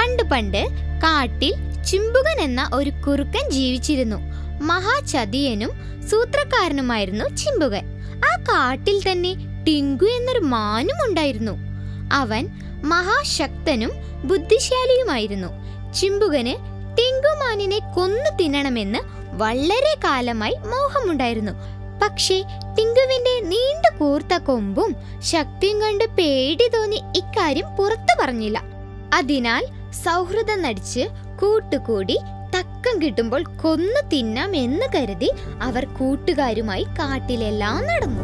പണ്ട് പണ്ട് കാട്ടിൽ ചിമ്പുകൻ എന്ന ഒരു കുറുക്കൻ ജീവിച്ചിരുന്നു മഹാചതിയനും സൂത്രക്കാരനുമായിരുന്നു ചിമ്പുകൻ ആ കാട്ടിൽ തന്നെ ടിങ്കു എന്നൊരു മാനും ഉണ്ടായിരുന്നു അവൻ മഹാശക്തനും ബുദ്ധിശാലിയുമായിരുന്നു ചിമ്പുകന് ടിങ്കുമാനിനെ കൊന്നു തിന്നണമെന്ന് വളരെ കാലമായി മോഹമുണ്ടായിരുന്നു പക്ഷേ ടിങ്കുവിന്റെ നീണ്ട കൂർത്ത കൊമ്പും ശക്തിയും കണ്ട് പേടി തോന്നി ഇക്കാര്യം പുറത്തു പറഞ്ഞില്ല അതിനാൽ സൗഹൃദം നടിച്ച് കൂട്ടുകൂടി തക്കം കിട്ടുമ്പോൾ കൊന്നു തിന്നാം എന്ന് കരുതി അവർ കൂട്ടുകാരുമായി കാട്ടിലെല്ലാം നടന്നു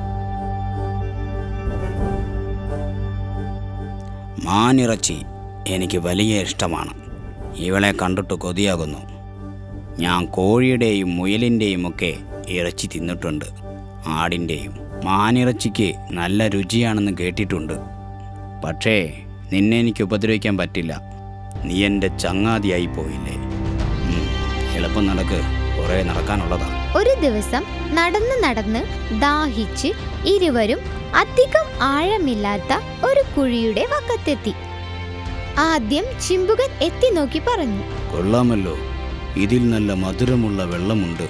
മാനിറച്ചി എനിക്ക് വലിയ ഇഷ്ടമാണ് ഇവളെ കണ്ടിട്ട് കൊതിയാകുന്നു ഞാൻ കോഴിയുടെയും മുയലിൻ്റെയും ഒക്കെ ഇറച്ചി തിന്നിട്ടുണ്ട് ആടിൻ്റെയും മാനിറച്ചിക്ക് നല്ല രുചിയാണെന്ന് കേട്ടിട്ടുണ്ട് പക്ഷേ നിന്നെ എനിക്ക് ഉപദ്രവിക്കാൻ പറ്റില്ല നീ എൻ്റെ ചങ്ങാതിയായി പോയില്ലേ ഉം, എളുപ്പം നടക്ക് കുറേ നടക്കാനുള്ളതാ ഒരു ദിവസം നടന്ന് നടന്ന് ദാഹിച്ച് ഇരുവരും അധികം ആഴമില്ലാത്ത ഒരു കുഴിയുടെ വക്കത്തെത്തി ആദ്യം ചിമ്പുകൻ എത്തി നോക്കി പറഞ്ഞു കൊള്ളാമല്ലോ ഇതിൽ നല്ല മധുരമുള്ള വെള്ളമുണ്ട്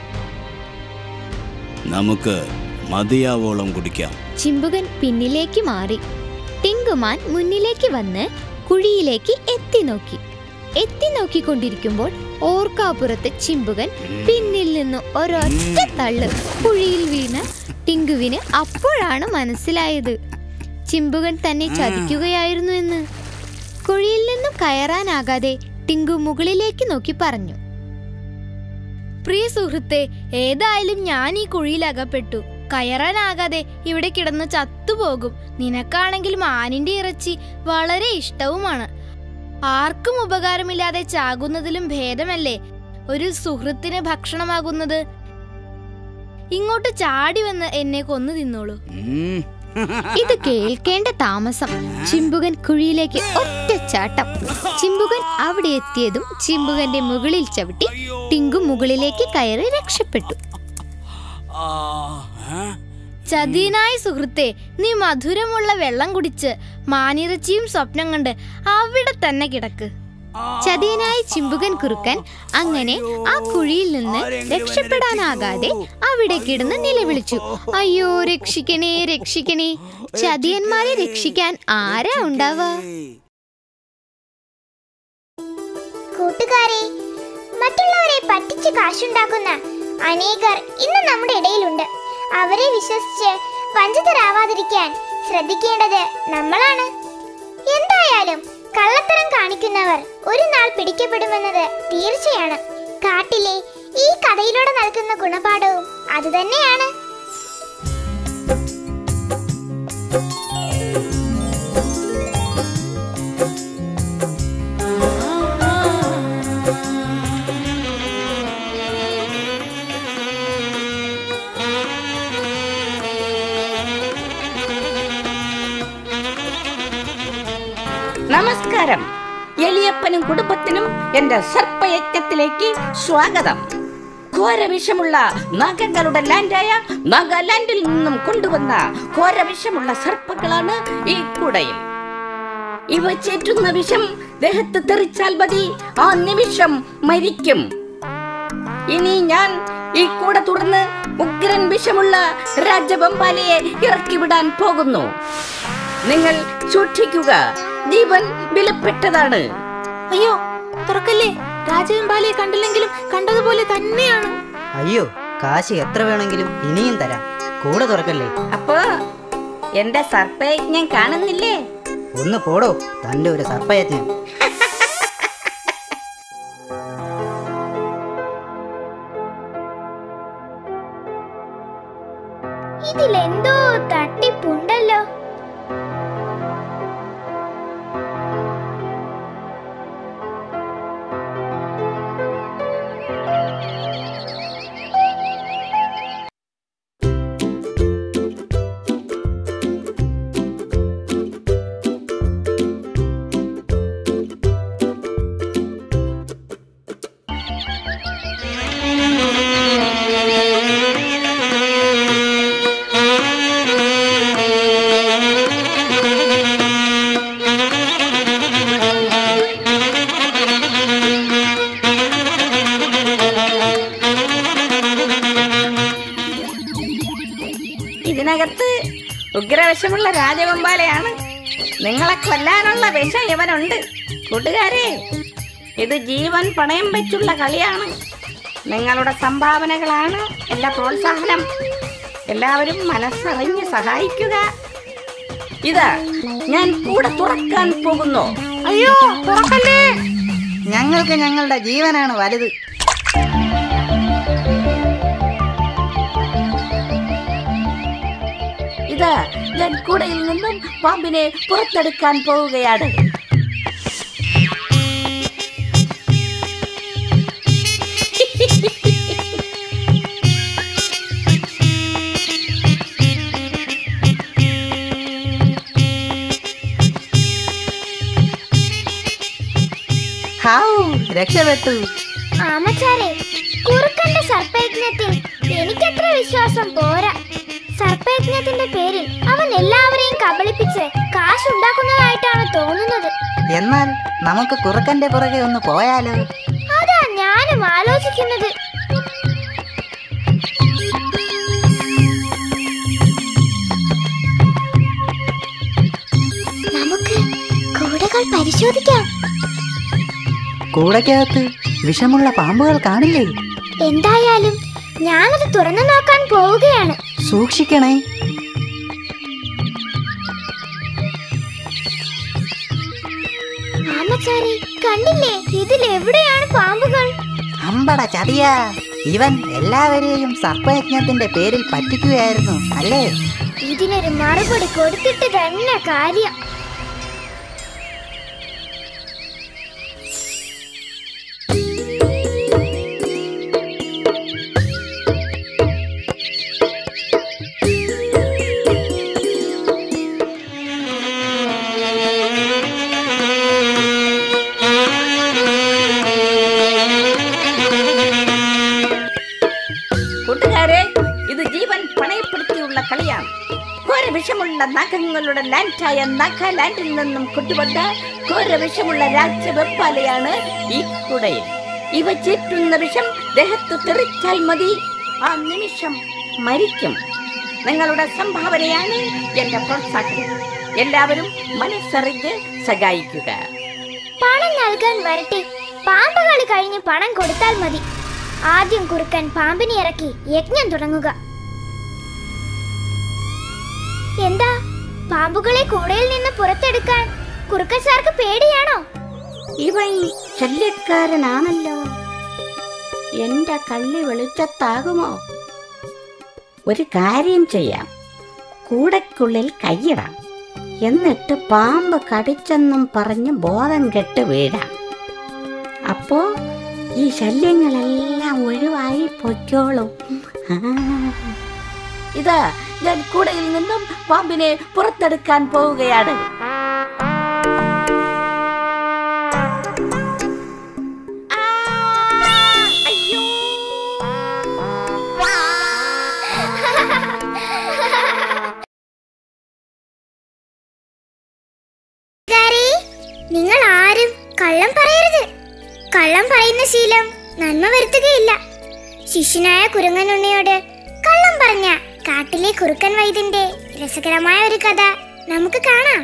നമുക്ക് മതിയാവോളം കുടിക്കാം ചിമ്പുകൻ പിന്നിലേക്ക് മാറി ടിങ്കുമാൻ മുന്നിലേക്ക് വന്ന് കുഴിയിലേക്ക് എത്തി നോക്കി എത്തി നോക്കിക്കൊണ്ടിരിക്കുമ്പോൾ ഓർക്കാപ്പുറത്ത് ചിമ്പുകൻ പിന്നിൽ നിന്ന് ഒരൊറ്റ തള്ള് കുഴിയിൽ വീണ് ടിങ്കുവിന് അപ്പോഴാണ് മനസ്സിലായത് ചിമ്പുകൻ തന്നെ ചതിക്കുകയായിരുന്നു എന്ന് കുഴിയിൽ നിന്നും കയറാനാകാതെ ടിങ്കു മുകളിലേക്ക് നോക്കി പറഞ്ഞു പ്രിയ സുഹൃത്തെ ഏതായാലും ഞാൻ ഈ കുഴിയിൽ അകപ്പെട്ടു കയറാനാകാതെ ഇവിടെ കിടന്ന് ചത്തുപോകും നിനക്കാണെങ്കിൽ മാനിന്റെ ഇറച്ചി വളരെ ഇഷ്ടവുമാണ് ആർക്കും ഉപകാരമില്ലാതെ ചാകുന്നതിലും ഭേദമല്ലേ ഒരു സുഹൃത്തിന് ഭക്ഷണമാകുന്നത് ഇങ്ങോട്ട് ചാടി വന്ന് എന്നെ കൊന്നു തിന്നോളൂ ഉം. ഇത് കേൾക്കേണ്ട താമസം ചിമ്പുകൻ കുഴിയിലേക്ക് ഒറ്റ ചാട്ടം ചിമ്പുകൻ അവിടെ എത്തിയതും ചിമ്പുകന്റെ മുകളിൽ ചവിട്ടി ടിങ്കു മുകളിലേക്ക് കയറി രക്ഷപ്പെട്ടു ആ, ഏ? ചതിയനായ സുഹൃത്തെ നീ മധുരമുള്ള വെള്ളം കുടിച്ച് മാനിറച്ചിയും സ്വപ്നം കണ്ട് അവിടെ തന്നെ കിടക്ക് ചതിയനായ ചിമ്പുകൻ കുറുക്കൻ അങ്ങനെ ആ കുഴിയിൽ നിന്ന് രക്ഷപ്പെടാനാകാതെ അവിടെ കിടന്ന് നിലവിളിച്ചു അയ്യോ രക്ഷിക്കണേ രക്ഷിക്കണേ ചതിയന്മാരെ രക്ഷിക്കാൻ ആരാ ഉണ്ടാവുക കൂട്ടുകാരെ മറ്റുള്ളവരെ പറ്റിച്ച് കാശുണ്ടാക്കുന്ന അനേകർ ഇന്ന് നമ്മുടെ ഇടയിലുണ്ട് അവരെ വിശ്വസിച്ച് വഞ്ചിതരാവാതിരിക്കാൻ ശ്രദ്ധിക്കേണ്ടത് നമ്മളാണ് എന്തായാലും കള്ളത്തരം കാണിക്കുന്നവർ ഒരു നാൾ പിടിക്കപ്പെടുമെന്നത് തീർച്ചയാണ് കാട്ടിലെ ഈ കഥയിലൂടെ നൽകുന്ന ഗുണപാഠവും അതുതന്നെയാണ് നമസ്കാരം എലിയപ്പനും കുടുംബത്തിനും എന്റെ സർപ്പയജ്ഞത്തിലേക്ക് സ്വാഗതം ഘോരവിഷമുള്ള നഗങ്ങളുടെ ലാൻഡായ നാഗാലാൻഡിൽ നിന്നും കൊണ്ടുവന്ന ഘോരവിഷമുള്ള സർപ്പങ്ങളാണ് ഈ കൂടയിൽ ഇവ ചേറ്റുന്ന വിഷം ദേഹത്ത് തെറിച്ചാൽ മതി ആ നിമിഷം മരിക്കും ഇനി ഞാൻ ഈ കൂട തുറന്ന് ഉഗ്രൻ വിഷമുള്ള രാജബമ്പാലയെ ഇറക്കി വിടാൻ പോകുന്നു നിങ്ങൾ സൂക്ഷിക്കുക ജീവൻ വിലപ്പെട്ടതാണ് അയ്യോ തുറക്കല്ലേ രാജവെമ്പാലയെ കണ്ടില്ലെങ്കിലും കണ്ടതുപോലെ തന്നെയാണ് അയ്യോ കാശ് എത്ര വേണമെങ്കിലും ഇനിയും തരാം കൂടെ തുറക്കല്ലേ അപ്പോ എന്റെ സർപ്പയജ്ഞം കാണുന്നില്ലേ ഒന്ന് പോടോ തന്റെ ഒരു സർപ്പയജ്ഞം ഇതിലെന്തോ തട്ടിപ്പുണ്ടല്ലോ ഉഗ്രവിഷമുള്ള രാജവെമ്പാലയാണ് നിങ്ങളെ കൊല്ലാനുള്ള വിഷം ഇവനുണ്ട് കൂട്ടുകാരെ ഇത് ജീവൻ പണയം വെച്ചുള്ള കളിയാണ് നിങ്ങളുടെ സംഭാവനകളാണ് എല്ലാ പ്രോത്സാഹനം എല്ലാവരും മനസ്സറിഞ്ഞ് സഹായിക്കുക ഇത് ഞാൻ കൂടെ തുറക്കാൻ പോകുന്നു അയ്യോ തുറക്കല്ലേ ഞങ്ങൾക്ക് ഞങ്ങളുടെ ജീവനാണ് വലുത് ഇത് ഞാൻ കൂടയിൽ നിന്നും പാമ്പിനെ പുറത്തെടുക്കാൻ പോവുകയാണ് ഹാവൂ രക്ഷപ്പെട്ടു ആമച്ചാരെ കുറുക്കന്റെ സർപ്പയജ്ഞത്തിൽ എനിക്കത്ര വിശ്വാസം പോരാ സർപ്പയജ്ഞത്തിന്റെ പേരിൽ അവൻ എല്ലാവരെയും കബളിപ്പിച്ച് കാശുണ്ടാക്കുന്നതായിട്ടാണ് തോന്നുന്നത് എന്നാൽ നമുക്ക് കുറുക്കന്റെ പുറകെ ഒന്ന് പോയാലോ അതാ ഞാനും ആലോചിക്കുന്നത് നമുക്ക് കൂടുകൾ പരിശോധിക്കാം കൂടക്കകത്ത് വിഷമുള്ള പാമ്പുകൾ കാണില്ലേ എന്തായാലും ഞാനത് തുറന്നു നോക്കാൻ പോവുകയാണ് സൂക്ഷിക്കണേ ആമച്ചാരി കണ്ടില്ലേ ഇതിൽ എവിടെയാണ് പാമ്പുകൾ അമ്പട ചതിയാ ഇവൻ എല്ലാവരെയും സർപ്പയജ്ഞത്തിന്റെ പേരിൽ പറ്റിക്കുകയായിരുന്നു അല്ലേ ഇതിനൊരു മറുപടി കൊടുത്തിട്ട് തന്നെ കാര്യം കൂട്ടുകാരെ ഇത് ജീവൻ പണയപ്പെടുത്തിയുള്ള കളിയാണ് ഘോര വിഷമുള്ള നഖങ്ങളുടെ ലാൻഡായ നഖാലാൻഡിൽ നിന്നും കൊണ്ടുവന്ന ഘോര വിഷമുള്ള രാജവെപ്പാലയാണ് ഈ കുടയിൽ ഇവ ചീറ്റുന്ന വിഷം ദേഹത്ത് തെറിച്ചാൽ മതി ആ നിമിഷം മരിക്കും നിങ്ങളുടെ സംഭാവനയാണ് എന്റെ പ്രോത്സാഹനം എല്ലാവരും മനസ്സറിഞ്ഞ് സഹായിക്കുക പണം നൽകാൻ വരട്ടെ പാമ്പ് കളി കഴിഞ്ഞ് പണം കൊടുത്താൽ മതി ആദ്യം കുറുക്കൻ പാമ്പിനെ ഇറക്കി യജ്ഞം തുടങ്ങുക എന്താ പാമ്പുകളെ കൂടയിൽ നിന്ന് പുറത്തെടുക്കാൻ കുറുക്കൻ സാർക്ക് പേടിയാണോ ഇവൻ ശല്യക്കാരനാണല്ലോ എന്റെ കള്ളി വെളിച്ചത്താകുമോ ഒരു കാര്യം ചെയ്യാം കൂടയ്ക്കുള്ളിൽ കൈയിടാം എന്നിട്ട് പാമ്പ് കടിച്ചെന്നും പറഞ്ഞ് ബോധം കെട്ട് വീഴാം അപ്പോ ഈ ശല്യങ്ങളെല്ലാം ഒഴിവായി പൊയ്ക്കോളും ആ. ഇതാ ഞാൻ കൂടയിൽ നിന്നും പാമ്പിനെ പുറത്തെടുക്കാൻ പോവുകയാണ് കൂട്ടുകാരേ, നിങ്ങൾ ആരും കള്ളം പറയരുത് കള്ളം പറയുന്ന ശീലം നന്മ വരുത്തുകയില്ല ശിഷ്യനായ കുരങ്ങനുണ്ണിയോട് കള്ളം പറഞ്ഞ കാട്ടിലെ കുറുക്കൻ വൈദ്യന്റെ രസകരമായ ഒരു കഥ നമുക്ക് കാണാം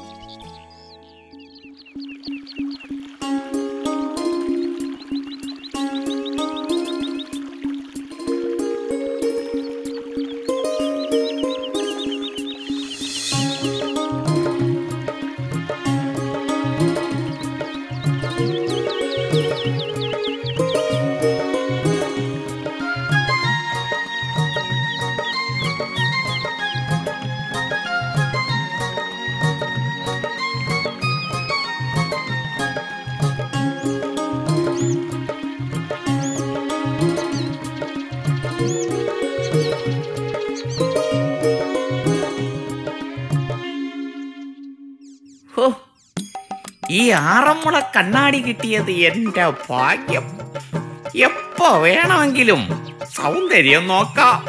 ഹോ ഈ ആറന്മുള കണ്ണാടി കിട്ടിയത് എന്റെ ഭാഗ്യം എപ്പോ വേണമെങ്കിലും സൗന്ദര്യം നോക്കാം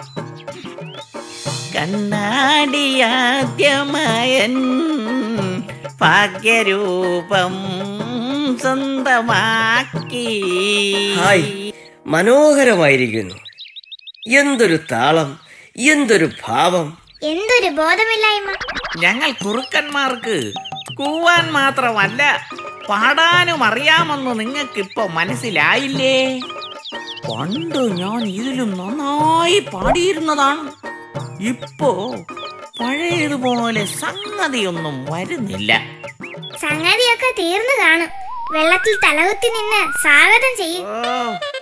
കണ്ണാടിയാദ്യമായൻ ഭാഗ്യരൂപം സ്വന്തമാക്കി ഹായ് മനോഹരമായിരിക്കുന്നു എന്തൊരു താളം എന്തൊരു ഭാവം എന്തൊരു ബോധമില്ലായ്മ ഞങ്ങൾ കുറുക്കന്മാർക്ക് കൂവാൻ മാത്രമല്ല പാടാനും അറിയാമെന്ന് നിങ്ങൾക്കിപ്പോ മനസ്സിലായില്ലേ പണ്ട് ഞാൻ ഇതിലും നന്നായി പാടിയിരുന്നതാണ് ഇപ്പോ പഴയതുപോലെ സംഗതിയൊന്നും വരുന്നില്ല സംഗതിയൊക്കെ തീർന്നു കാണും വെള്ളത്തിൽ തലകുത്തി നിന്ന് സ്വാഗതം ചെയ്യും ഓ.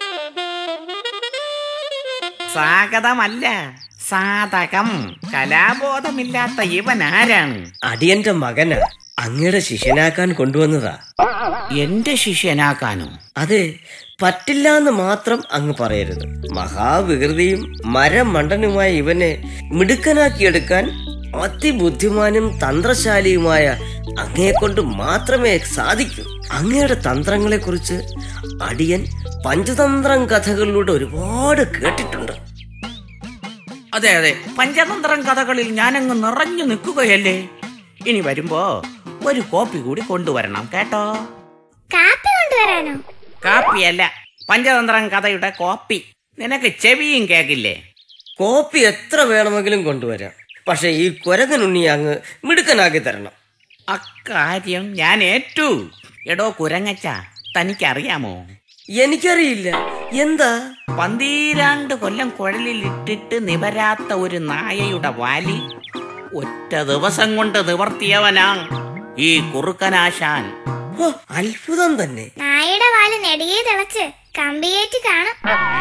സ്വാഗതമല്ല സാധകം കലാബോധമില്ലാത്ത ഇവൻ ആരാണ് അടിയന്റെ മകനാ അങ്ങയുടെ ശിഷ്യനാക്കാൻ കൊണ്ടുവന്നതാ എന്റെ ശിഷ്യനാക്കാനോ അതെ പറ്റില്ലാന്ന് മാത്രം അങ്ങ് പറയരുത് മഹാവികൃതിയും മരമണ്ടനുമായ ഇവനെ മിടുക്കനാക്കിയെടുക്കാൻ അതിബുദ്ധിമാനും തന്ത്രശാലിയുമായ അങ്ങയെ കൊണ്ട് മാത്രമേ സാധിക്കൂ അങ്ങയുടെ തന്ത്രങ്ങളെ കുറിച്ച് അടിയൻ പഞ്ചതന്ത്രം കഥകളിലൂടെ ഒരുപാട് കേട്ടിട്ടുണ്ട് അതെ അതെ പഞ്ചതന്ത്രം കഥകളിൽ ഞാനങ്ങ് നിറഞ്ഞു നിൽക്കുകയല്ലേ ഇനി വരുമ്പോ ഒരു കോപ്പി കൂടി കൊണ്ടുവരണം കേട്ടോ കാപ്പി കൊണ്ടുവരാനോ കാപ്പിയല്ല പഞ്ചതന്ത്രം കഥയുടെ കോപ്പി നിനക്ക് ചെവിയും കേക്കില്ലേ കോപ്പി എത്ര വേണമെങ്കിലും കൊണ്ടുവരാം പക്ഷെ ഈ കുരങ്ങനുണ്ണി അങ്ങ് മിടുക്കനാക്കി തരണം അക്കാര്യം ഞാൻ ഏറ്റു എടോ കുരങ്ങച്ച തനിക്കറിയാമോ എനിക്കറിയില്ല എന്താ പന്തീരാണ്ട് കൊല്ലം കുഴലിൽ ഇട്ടിട്ട് നിവരാത്ത ഒരു നായയുടെ വാലി ഒറ്റ ദിവസം കൊണ്ട് നിവർത്തിയവനാ ഈ കുറുക്കനാശാൻ ഓ, അത്ഭുതം തന്നെ നായയുടെ വാല് നെടിയെ തിളച്ച് കമ്പിയേറ്റ് കാണും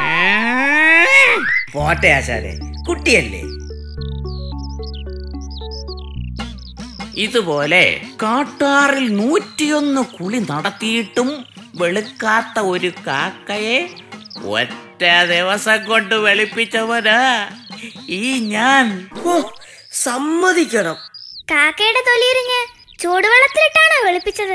പോട്ടെ ആശാനെ കുട്ടിയല്ലേ ഇതുപോലെ കാട്ടാറിൽ നൂറ്റിയൊന്ന് കുളി നടത്തിയിട്ടും വെളുക്കാത്ത ഒരു കാക്കയെ ഒറ്റ ദിവസം കൊണ്ട് വെളുപ്പിച്ചവനാ ഈ ഞാൻ ഓ സമ്മതിക്കണം കാക്കയുടെ തൊലിയുരിഞ്ഞ് ചൂടുവെള്ളത്തിലിട്ടാണോ വെളുപ്പിച്ചത്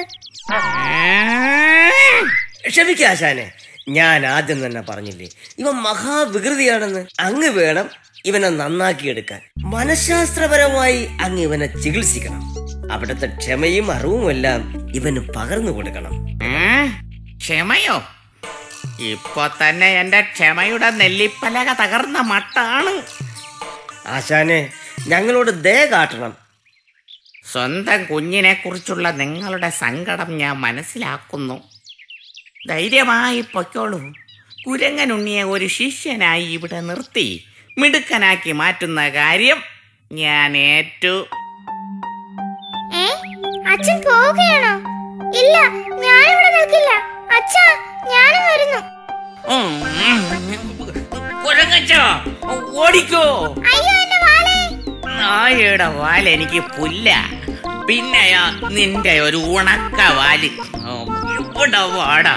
ക്ഷമിക്ക ആശാനെ ഞാൻ ആദ്യം തന്നെ പറഞ്ഞില്ലേ ഇവൻ മഹാവികൃതിയാണെന്ന് അങ്ങ് വേണം ഇവനെ നന്നാക്കിയെടുക്കാൻ മനഃശാസ്ത്രപരമായി അങ്ങ് ഇവനെ ചികിത്സിക്കണം അവിടുത്തെ ക്ഷമയും അറിവും എല്ലാം ഇവന് പകർന്നു കൊടുക്കണം ഏ? ക്ഷമയോ ഇപ്പൊ തന്നെ എന്റെ ക്ഷമയുടെ നെല്ലിപ്പലക തകർന്ന മട്ടാണ് ആശാനെ ഞങ്ങളോട് ദയ കാട്ടണം സ്വന്തം കുഞ്ഞിനെ കുറിച്ചുള്ള നിങ്ങളുടെ സങ്കടം ഞാൻ മനസ്സിലാക്കുന്നു ധൈര്യമായി പൊയ്ക്കോളൂ കുരങ്ങനുണ്ണിയെ ഒരു ശിഷ്യനായി ഇവിടെ നിർത്തി മിടുക്കനാക്കി മാറ്റുന്ന കാര്യം ഞാൻ ഏറ്റു ഏ അച്ഛൻ പോവുകയാണോ ഇല്ല ഞാനിവിടെ നിൽക്കില്ല അച്ഛാ ഞാനും വരുന്നു ഉം. കുരങ്ങച്ചോ ഓടിക്കോ അയ്യോ എന്റെ വാലേ നായയുടെ വാൽ എനിക്ക് പുല്ല പിന്നെയാ നിന്റെ ഒരു ഉണക്ക വാല് ഉം, ഇവിടെ വാടാ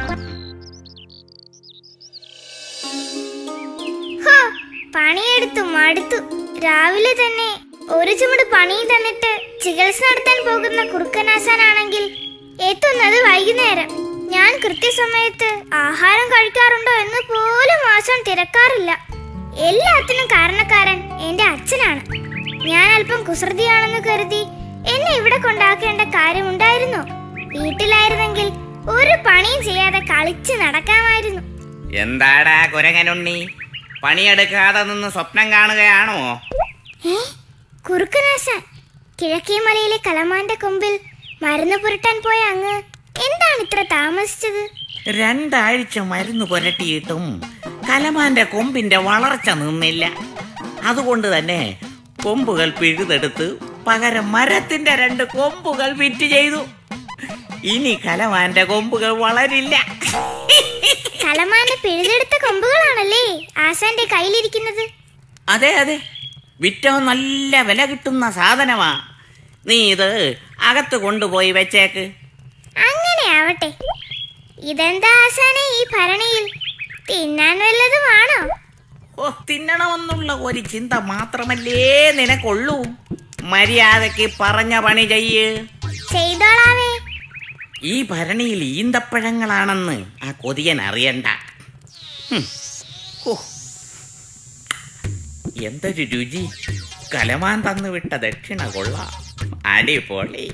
ഹോ പണിയെടുത്തു മടുത്തു രാവിലെ തന്നെ ഒരു ചുമട് പണിയും തന്നിട്ട് ചികിത്സ നടത്താൻ പോകുന്ന കുറുക്കനാശാനാണെങ്കിൽ എത്തുന്നത് വൈകുന്നേരം ഞാൻ കൃത്യസമയത്ത് ആഹാരം കഴിക്കാറുണ്ടോ എന്ന് പോലും ആശാൻ തിരക്കാറില്ല എല്ലാത്തിനും കാരണക്കാരൻ എന്റെ അച്ഛനാണ് ഞാൻ അല്പം കുസൃതിയാണെന്ന് കരുതി എന്നെ ഇവിടെ കൊണ്ടാക്കേണ്ട കാര്യമുണ്ടായിരുന്നോ വീട്ടിലായിരുന്നെങ്കിൽ ഒരു പണിയും ചെയ്യാതെ കളിച്ച് നടക്കാമായിരുന്നു എന്താടാ കുരങ്ങനുണ്ണി പണിയെടുക്കാതെ നിന്ന് സ്വപ്നം കാണുകയാണോ ഏ കുറുക്കനാശാൻ കിഴക്കേ മലയിലെ കലമാന്റെ കൊമ്പിൽ മരുന്ന് പുരട്ടാൻ പോയ അങ്ങ് എന്താണ് ഇത്ര താമസിച്ചത് രണ്ടാഴ്ച മരുന്ന് പുരട്ടിയിട്ടും കലമാന്റെ കൊമ്പിന്റെ വളർച്ച നിന്നില്ല അതുകൊണ്ട് തന്നെ കൊമ്പുകൾ പിഴുതെടുത്ത് പകരം മരത്തിന്റെ രണ്ട് കൊമ്പുകൾ ഫിറ്റ് ചെയ്തു ഇനി കലമാന്റെ കൊമ്പുകൾ വളരില്ല കലമാന്റെ പിഴുതെടുത്ത കൊമ്പുകളാണല്ലേ ആശാന്റെ കയ്യിലിരിക്കുന്നത് അതെ അതെ വിറ്റോ നല്ല വില കിട്ടുന്ന സാധനമാ നീ ഇത് അകത്ത് കൊണ്ടുപോയി വെച്ചേക്ക് അങ്ങനെ ആവട്ടെ ഇതെന്താ ആശാനെ ഈ ഭരണിയിൽ തിന്നാൻ വല്ലതുമാണോ ഓ തിന്നണമെന്നുള്ള ഒരു ചിന്ത മാത്രമല്ലേ നിനക്കുള്ളൂ മര്യാദയ്ക്ക് പറഞ്ഞ പണി ചെയ്യ് ചെയ്തോളാവേ ഈ ഭരണിയിൽ ഈന്തപ്പഴങ്ങളാണെന്ന് ആ കൊതിയൻ അറിയണ്ട ഹും. ഹോ. എന്തൊരു രുചി കലമാൻ തന്നു വിട്ട ദക്ഷിണ കൊള്ളാം അടിപൊളി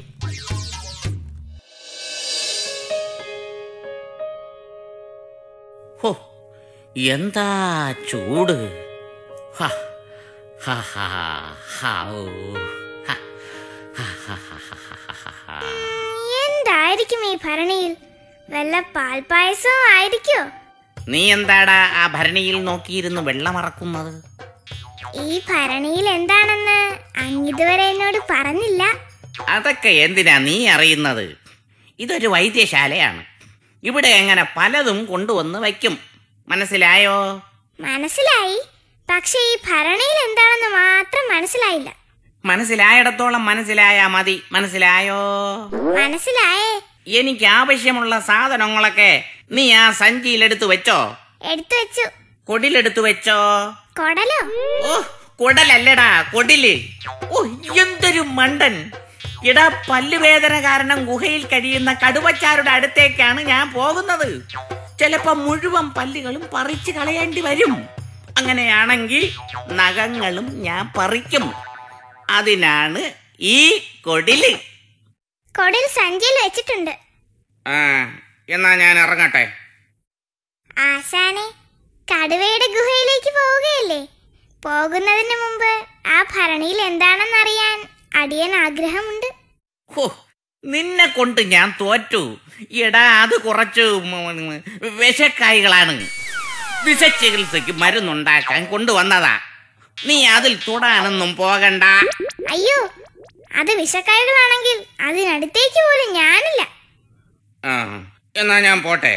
ഹോ എന്താ ചൂട് ഹ, ഹാ, ഹാ, ഹാ, ഓ. ഹാ, ഹാ, ഹാ, ഹാ, ഹാ, ഹാ, ഹാ. എന്തായിരിക്കും ഈ ഭരണിയിൽ വല്ല പാൽപായസവും ആയിരിക്കോ നീ എന്താടാ ആ ഭരണിയിൽ നോക്കിയിരുന്ന് വെള്ളമറക്കുന്നത് ഈ ഭരണിയിൽ എന്താണെന്ന് അങ്ങിതുവരെ എന്നോട് പറഞ്ഞില്ല അതൊക്കെ എന്തിനാ നീ അറിയുന്നത് ഇതൊരു വൈദ്യശാലയാണ് ഇവിടെ എങ്ങനെ പലതും കൊണ്ടുവന്ന് വയ്ക്കും മനസ്സിലായോ മനസ്സിലായി പക്ഷെ ഈ ഭരണിയിൽ എന്താണെന്ന് മാത്രം മനസ്സിലായില്ല മനസ്സിലായിടത്തോളം മനസ്സിലായാ മതി മനസ്സിലായോ മനസ്സിലായേ എനിക്ക് ആവശ്യമുള്ള സാധനങ്ങളൊക്കെ നീ ആ സഞ്ചിയിലെടുത്ത് വെച്ചോ എടുത്തു വെച്ചു കൊടിലെടുത്ത് വെച്ചോ കൊടലോ ഓ കൊടലല്ലടാ കൊടില് ഓ എന്തൊരു മണ്ടൻ എടാ പല്ലുവേദന കാരണം ഗുഹയിൽ കഴിയുന്ന കടുവച്ചാരുടെ അടുത്തേക്കാണ് ഞാൻ പോകുന്നത് ചിലപ്പോ മുഴുവൻ പല്ലുകളും പറിച്ചു കളയേണ്ടി വരും അങ്ങനെയാണെങ്കിൽ നഖങ്ങളും ഞാൻ പറിക്കും അതിനാണ് ഈ കൊടില് കൊടിൽ സഞ്ചിയിൽ വെച്ചിട്ടുണ്ട് ആ എന്നാ ഞാൻ ഇറങ്ങട്ടെ ആശാനെ കടുവയുടെ ഗുഹയിലേക്ക് പോവുകയല്ലേ പോകുന്നതിന് മുമ്പ് ആ ഭരണിയിൽ എന്താണെന്നറിയാൻ അടിയൻ ആഗ്രഹമുണ്ട് ഹോ നിന്നെ കൊണ്ട് ഞാൻ തോറ്റു എടാ അത് കുറച്ച് ഉം, വിഷക്കായികളാണ് വിഷചികിത്സയ്ക്ക് മരുന്നുണ്ടാക്കാൻ കൊണ്ടുവന്നതാ നീ അതിൽ തൊടാനൊന്നും പോകണ്ട അയ്യോ അത് വിഷക്കായകളാണെങ്കിൽ അതിനടുത്തേക്ക് പോലും ഞാനില്ല ആ എന്നാ ഞാൻ പോട്ടെ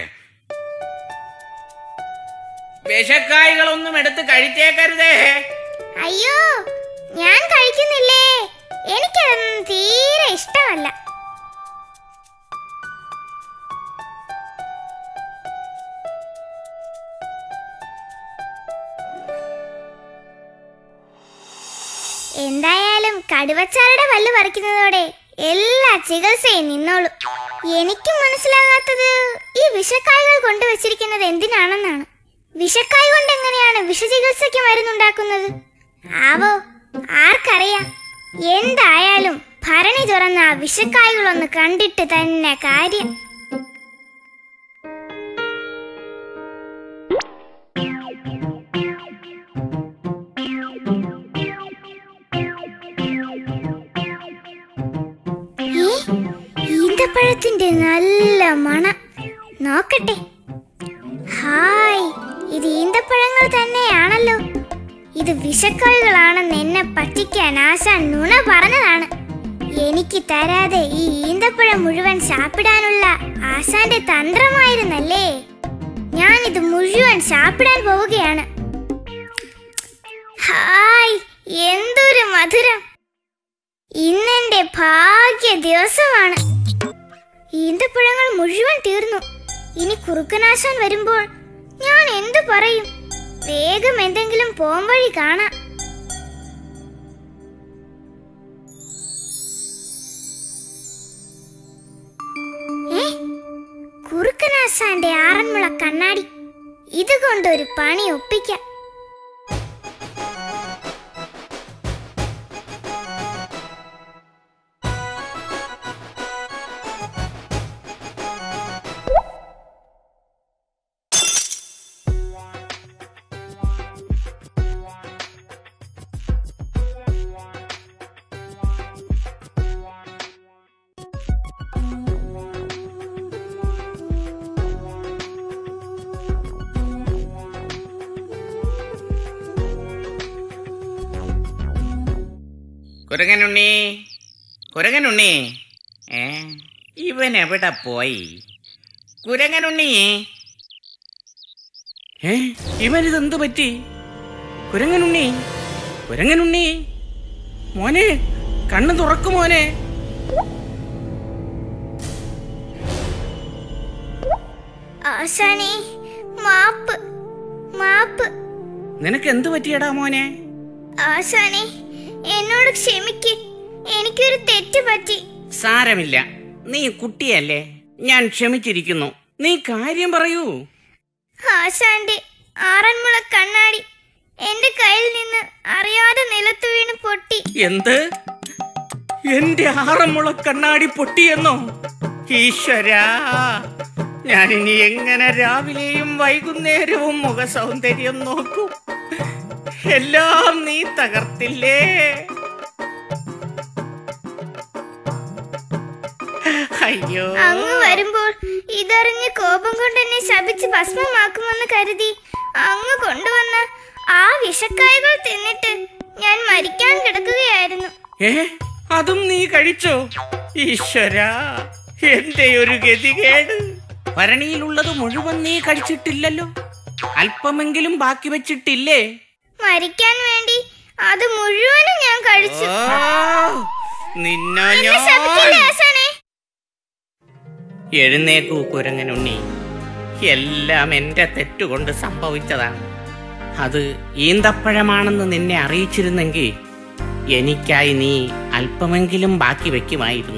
വിഷക്കായികളൊന്നും എടുത്ത് കഴിച്ചേക്കരുതേ അയ്യോ ഞാൻ കഴിക്കുന്നില്ലേ എനിക്കതൊന്നും തീരെ ഇഷ്ടമല്ല എന്തായാലും കടുവച്ചാരുടെ പല്ല് പറിക്കുന്നതോടെ എല്ലാ ചികിത്സയും നിന്നോളും എനിക്കും മനസ്സിലാകാത്തത് ഈ വിഷക്കായകൾ കൊണ്ടുവച്ചിരിക്കുന്നത് എന്തിനാണെന്നാണ് വിഷക്കായ കൊണ്ട് എങ്ങനെയാണ് വിഷചികിത്സയ്ക്ക് മരുന്നുണ്ടാക്കുന്നത് ആവോ ആർക്കറിയാം എന്തായാലും ഭരണി തുറന്ന ആ വിഷക്കായകളൊന്ന് കണ്ടിട്ട് തന്നെ കാര്യം ഏ, ഈന്തപ്പഴത്തിന്റെ നല്ല മണം നോക്കട്ടെ ഹായ് ഇത് ഈന്തപ്പഴങ്ങൾ തന്നെയാണല്ലോ ഇത് വിഷക്കവികളാണെന്ന് എന്നെ പറ്റിക്കാൻ ആശാൻ നുണ പറഞ്ഞതാണ് എനിക്ക് തരാതെ ഈ ഈന്തപ്പഴം മുഴുവൻ സാപ്പിടാനുള്ള ആശാന്റെ തന്ത്രമായിരുന്നല്ലേ ഞാൻ ഇത് മുഴുവൻ സാപ്പിടാൻ പോവുകയാണ് ഹായ് എന്തൊരു മധുരം ഇന്നെന്റെ ഭാഗ്യ ദിവസമാണ് ഈന്തപ്പഴങ്ങൾ മുഴുവൻ തീർന്നു ഇനി കുറുക്കനാശാൻ വരുമ്പോൾ ഞാൻ എന്തു പറയും വേഗം എന്തെങ്കിലും പോംവഴി കാണാം ഏ? കുറുക്കനാശാന്റെ ആറന്മുള കണ്ണാടി ഇതുകൊണ്ടൊരു പണി ഒപ്പിക്കാം കുരങ്ങനുണ്ണി കുരങ്ങനുണ്ണി ഏ ഇവൻ എവിടെ പോയി കുരങ്ങനുണ്ണി ഏ ഇവനിതെന്ത് പറ്റി കുരങ്ങനുണ്ണി കുരങ്ങനുണ്ണി മോനെ കണ്ണ് തുറക്കു മോനെ ആശാനെ മാപ്പ് മാപ്പ് നിനക്ക് എന്ത് പറ്റിയടാ മോനെ ആശാനെ എന്നോട് ക്ഷമിക്ക് എനിക്കൊരു തെറ്റ് പറ്റി സാരമില്ല നീ കുട്ടിയല്ലേ ഞാൻ ക്ഷമിച്ചിരിക്കുന്നു നീ കാര്യം പറയൂ ആശാന്റെ ആറന്മുള കണ്ണാടി എന്റെ കയ്യിൽ നിന്ന് അറിയാതെ നിലത്ത് വീണ് പൊട്ടി എന്ത് എന്റെ ആറന്മുള കണ്ണാടി പൊട്ടിയെന്നോ ഈശ്വരാ ഞാനിനി എങ്ങനെ രാവിലെയും വൈകുന്നേരവും മുഖ സൗന്ദര്യം നോക്കും എല്ലാം നീ തകർത്തില്ലേ അയ്യോ അങ്ങ് വരുമ്പോൾ ഇതറിഞ്ഞ് കോപം കൊണ്ട് എന്നെ ശപിച്ച് ഭസ്മമാക്കുമെന്ന് കരുതി അങ്ങ് കൊണ്ടുവന്ന ആ വിഷക്കായകൾ തിന്നിട്ട് ഞാൻ മരിക്കാൻ കിടക്കുകയായിരുന്നു ഏ അതും നീ കഴിച്ചോ ഈശ്വര എന്റെ ഒരു ഗതികേട് ഭരണിയിലുള്ളത് മുഴുവൻ നീ കഴിച്ചിട്ടില്ലല്ലോ അല്പമെങ്കിലും ബാക്കി വെച്ചിട്ടില്ലേ മരിക്കാൻ വേണ്ടി അത് മുഴുവനും ഞാൻ കഴിച്ചു ഓ, നിന്നെ എന്നെ ഞാൻ ശപിക്കില്ലേ ആശാനെ എഴുന്നേക്കൂ കുരങ്ങനുണ്ണി എല്ലാം എന്റെ തെറ്റുകൊണ്ട് സംഭവിച്ചതാണ് അത് ഈന്തപ്പഴമാണെന്ന് നിന്നെ അറിയിച്ചിരുന്നെങ്കിൽ എനിക്കായി നീ അല്പമെങ്കിലും ബാക്കി വെക്കുമായിരുന്നു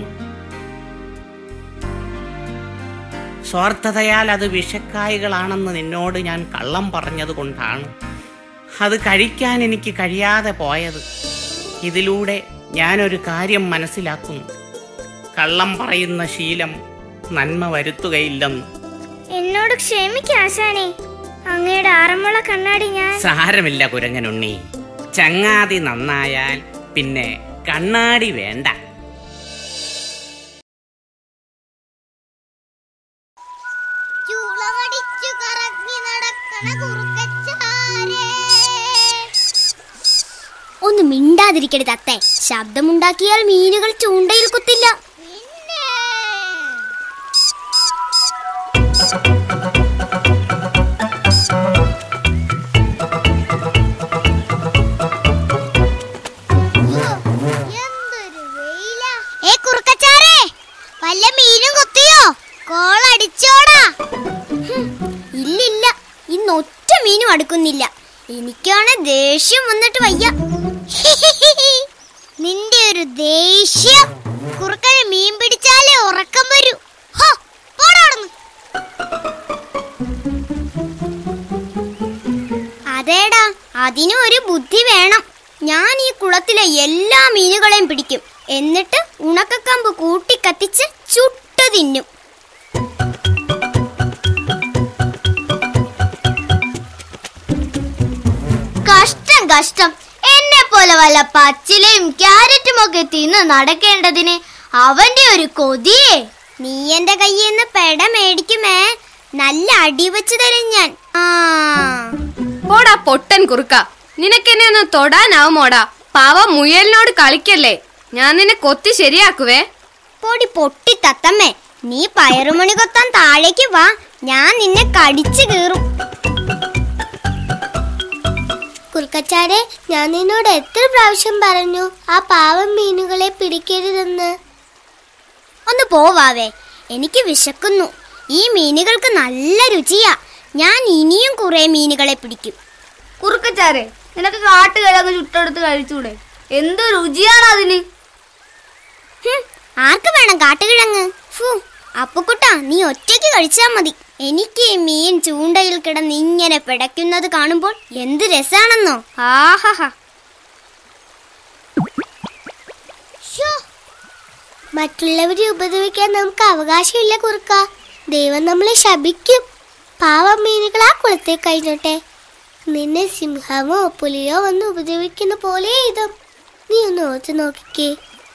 സ്വാർത്ഥതയാൽ അത് വിഷക്കായികളാണെന്ന് നിന്നോട് ഞാൻ കള്ളം പറഞ്ഞതുകൊണ്ടാണ് അത് കഴിക്കാൻ എനിക്ക് കഴിയാതെ പോയത് ഇതിലൂടെ ഞാനൊരു കാര്യം മനസ്സിലാക്കുന്നു കള്ളം പറയുന്ന ശീലം നന്മ വരുത്തുകയില്ലെന്ന് എന്നോട് ക്ഷമിക്ക ആശാനെ അങ്ങയുടെ ആറന്മുള കണ്ണാടി ഞാൻ സാരമില്ല കുരങ്ങനുണ്ണി ചങ്ങാതി നന്നായാൽ പിന്നെ കണ്ണാടി വേണ്ട ചൂളമടിച്ചു കറങ്ങി നടക്കണ ഒന്ന് മിണ്ടാതിരിക്കരുത് അത്തെ ശബ്ദമുണ്ടാക്കിയാൽ മീനുകൾ ചൂണ്ടയിൽ കുത്തില്ല ഏ കുറുക്കച്ചാറേ വല്ല മീനും കുത്തിയോ കോളടിച്ചോടാ ഹും, ഇല്ലില്ല ഇന്ന് ഒറ്റ മീനും അടുക്കുന്നില്ല എനിക്കാണ് ദേഷ്യം വന്നിട്ട് വയ്യ നിന്റെ ഒരു ദേഷ്യം കുറുക്കന് മീൻ പിടിച്ചാലേ ഉറക്കം വരൂ ഹോ, പോടാ അവിടുന്ന്. അതേടാ അതിനും ഒരു ബുദ്ധി വേണം ഞാൻ ഈ കുളത്തിലെ എല്ലാ മീനുകളെയും പിടിക്കും എന്നിട്ട് ഉണക്കക്കമ്പ് കൂട്ടി കത്തിച്ച് ചുട്ടു തിന്നും കഷ്ടം കഷ്ടം എന്നെ പോലെ വല്ല പച്ചിലയും ക്യാരറ്റും ഒക്കെ തിന്ന് നടക്കേണ്ടതിന് അവന്റെ ഒരു കൊതിയേ നീ എന്റെ കയ്യിൽ നിന്ന് പെട മേടിക്കുമേ നല്ല അടി വെച്ച് തരും ഞാൻ ആ പോടാ പൊട്ടൻ കുറുക്ക നിനക്കെന്നെ ഒന്ന് തൊടാനാവുമോടാ പാവ മുയലിനോട് കളിക്കല്ലേ ഞാൻ നിന്നെ കൊത്തി ശരിയാക്കുവേ പൊടി പൊട്ടി തത്തമ്മേ നീ പയറുമണി കൊത്താൻ താഴേക്ക് വാ ഞാൻ നിന്നെ കടിച്ചു കീറും കുൽക്കച്ചാരെ ഞാൻ നിന്നോട് എത്ര പ്രാവശ്യം പറഞ്ഞു ആ പാവം മീനുകളെ പിടിക്കരുതെന്ന് ഒന്ന് പോവാവേ എനിക്ക് വിശക്കുന്നു ഈ മീനുകൾക്ക് നല്ല രുചിയാ ഞാൻ ഇനിയും കുറെ മീനുകളെ പിടിക്കും കുറുക്കച്ചാരെ നിനക്ക് കാട്ടുകിഴങ്ങ് ചുട്ടെടുത്ത് കഴിച്ചൂടെ എന്ത് രുചിയാണ് അതിന് ഹും, ആർക്ക് വേണം കാട്ടുകിഴങ്ങ് ഫു അപ്പുക്കുട്ടാ നീ ഒറ്റയ്ക്ക് കഴിച്ചാ മതി എനിക്ക് ഈ മീൻ ചൂണ്ടയിൽ കിടന്ന് ഇങ്ങനെ പിടയ്ക്കുന്നത് കാണുമ്പോൾ എന്ത് രസാണെന്നോ ആഹാഹാ മറ്റുള്ളവരെ ഉപദ്രവിക്കാൻ നമുക്ക് അവകാശമില്ല കുറുക്ക ദൈവം നമ്മളെ ശപിക്കും പാവം മീനുകൾ ആ കുളത്തെ കഴിഞ്ഞോട്ടെ നിന്നെ സിംഹമോ പുലിയോ വന്ന് ഉപദ്രവിക്കുന്ന പോലെ ഇതും നീ ഒന്ന് ഓർത്തു നോക്കിക്കേ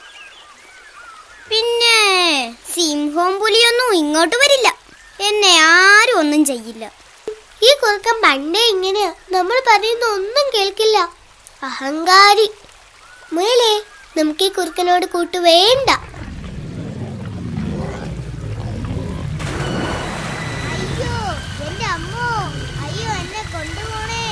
പിന്നെ സിംഹവും പുലിയൊന്നും ഇങ്ങോട്ട് വരില്ല എന്നെ ആരും ഒന്നും ചെയ്യില്ല ഈ കുറുക്കൻ പണ്ടേ ഇങ്ങനെയാ നമ്മൾ പറയുന്ന ഒന്നും കേൾക്കില്ല അഹങ്കാരി മുയലേ നമുക്ക് ഈ കുറുക്കനോട് കൂട്ട് വേണ്ട അയ്യോ എന്റെ അമ്മോ അയ്യോ എന്നെ കൊണ്ടുപോണേ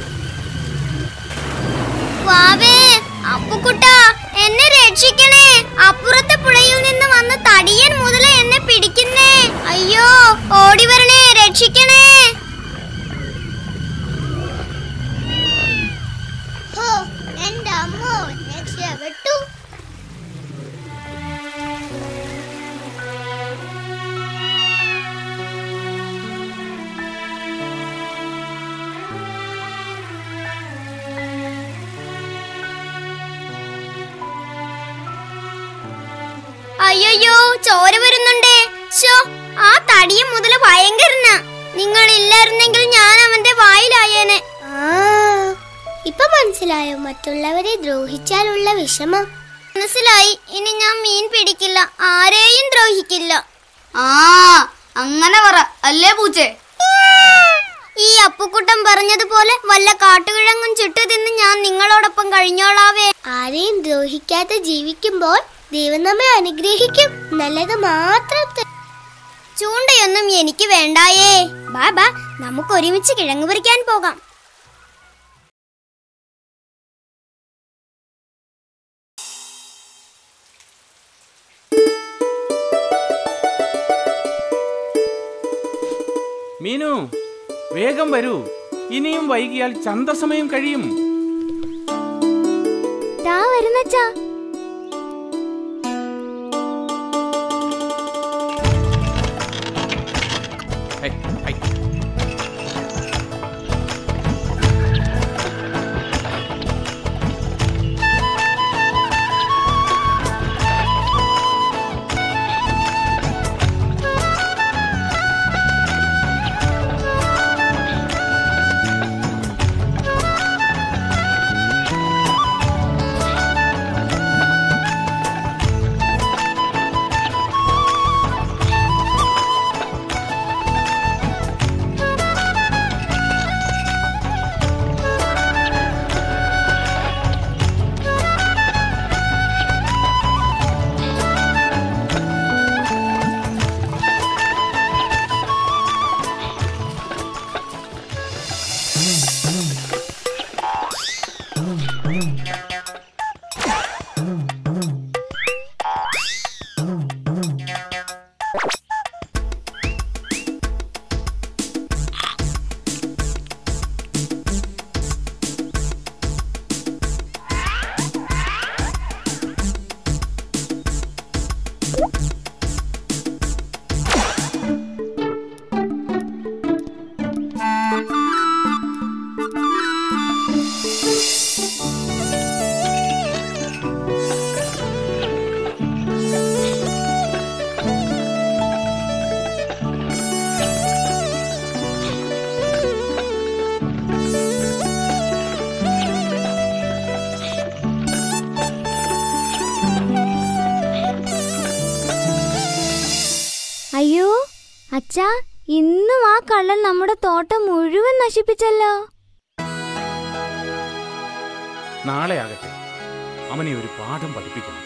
വാവേ അപ്പുക്കുട്ട എന്നെ രക്ഷിക്കണേ അപ്പുറത്തെ പുഴയിൽ നിന്ന് വന്ന് തടിയൻ മുതല എന്നെ പിടിക്കുന്നേ അയ്യോ ഓടി വരണേ രക്ഷിക്കണേ എന്റെ അമ്മോ രക്ഷപ്പെട്ടു അയ്യോ ചോര വരുന്നുണ്ടേ ശോ ആ തടിയും മുതല ഭയങ്കരന നിങ്ങൾ ഇല്ലായിരുന്നെങ്കിൽ ഞാൻ അവന്റെ വായിലായേനെ ഇപ്പൊ മനസ്സിലായോ മറ്റുള്ളവരെ ദ്രോഹിച്ചാലുള്ള വിഷമം മനസ്സിലായി ഇനി ഞാൻ മീൻ പിടിക്കില്ല ആരെയും ദ്രോഹിക്കില്ല ആ അങ്ങനെ പറ അല്ലേ പൂച്ചേ ഈ അപ്പുക്കുട്ടൻ പറഞ്ഞതുപോലെ വല്ല കാട്ടുകിഴങ്ങും ചുട്ടു തിന്ന് ഞാൻ നിങ്ങളോടൊപ്പം കഴിഞ്ഞോളാവേ ആരെയും ദ്രോഹിക്കാതെ ജീവിക്കുമ്പോൾ ദൈവം നമ്മെ അനുഗ്രഹിക്കും നല്ലത് മാത്രം ത- ചൂണ്ടയൊന്നും എനിക്ക് വേണ്ടായേ ബാബാ നമുക്ക് ഒരുമിച്ച് കിഴങ്ങ് പറിക്കാൻ പോകാം മീനു വേഗം വരൂ ഇനിയും വൈകിയാൽ ചന്തസമയം കഴിയും ദാ വരുന്നച്ചാ ഹൈ, ഹൈ. അയ്യോ അച്ഛാ ഇന്നും ആ കള്ളൻ നമ്മുടെ തോട്ടം മുഴുവൻ നശിപ്പിച്ചല്ലോ നാളെ ആകട്ടെ അവനെ ഒരു പാഠം പഠിപ്പിക്കണം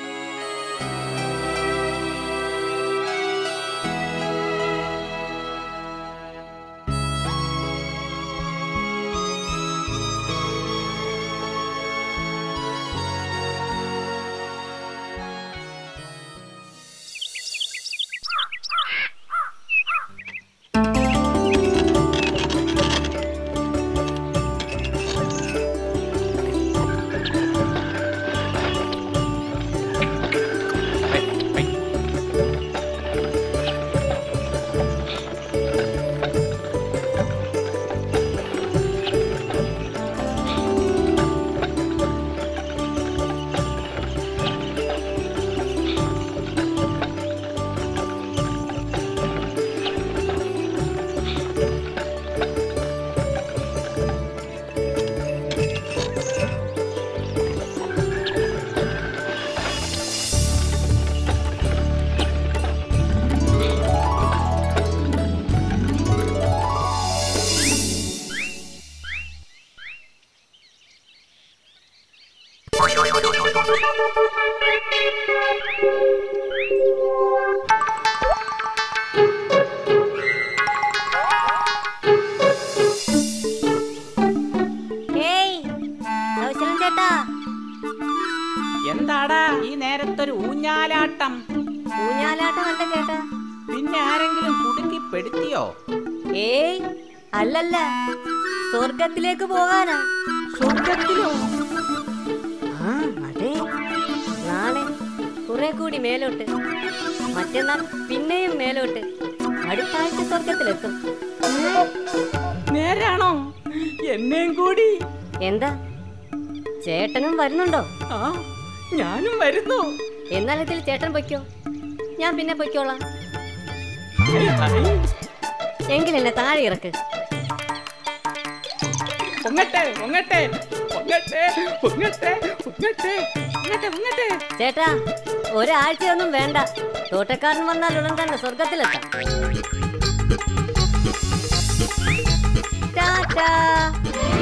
ചേട്ടാ എന്താടാ ഈ നേരത്തൊരു ഊഞ്ഞാലാട്ടം ഊഞ്ഞാലാട്ടമല്ല ചേട്ടാ പിന്നെ ആരെങ്കിലും കുടുക്കി പെടുത്തിയോ ഏയ് അല്ലല്ല സ്വർഗത്തിലേക്ക് പോകാനാ സ്വർഗത്തിലോ ആ അതെ നാളെ കുറെ കൂടി മേലോട്ട് മറ്റന്നാൾ പിന്നെയും മേലോട്ട് അടുത്ത ആഴ്ച സ്വർഗത്തിലെത്തും നേരാണോ എന്നെയും കൂടി എന്താ ചേട്ടനും വരുന്നുണ്ടോ ആ ഞാനും വരുന്നു എന്നാൽ ഇതിൽ ചേട്ടൻ പൊയ്ക്കോ ഞാൻ പിന്നെ പൊയ്ക്കോളാം ഹൈ, ഹൈ. എങ്കിൽ എന്നെ താഴെ ഇറക്ക് പൊങ്ങട്ടെ പൊങ്ങട്ടെ പൊങ്ങട്ടെ പൊങ്ങട്ടെ പൊങ്ങട്ടെ പൊങ്ങട്ടെ പൊങ്ങട്ടെ പൊങ്ങട്ടെ ചേട്ടാ ഒരാഴ്ചയൊന്നും വേണ്ട തോട്ടക്കാരൻ വന്നാൽ ഉടൻ തന്നെ സ്വർഗത്തിലെത്താം ടാറ്റാ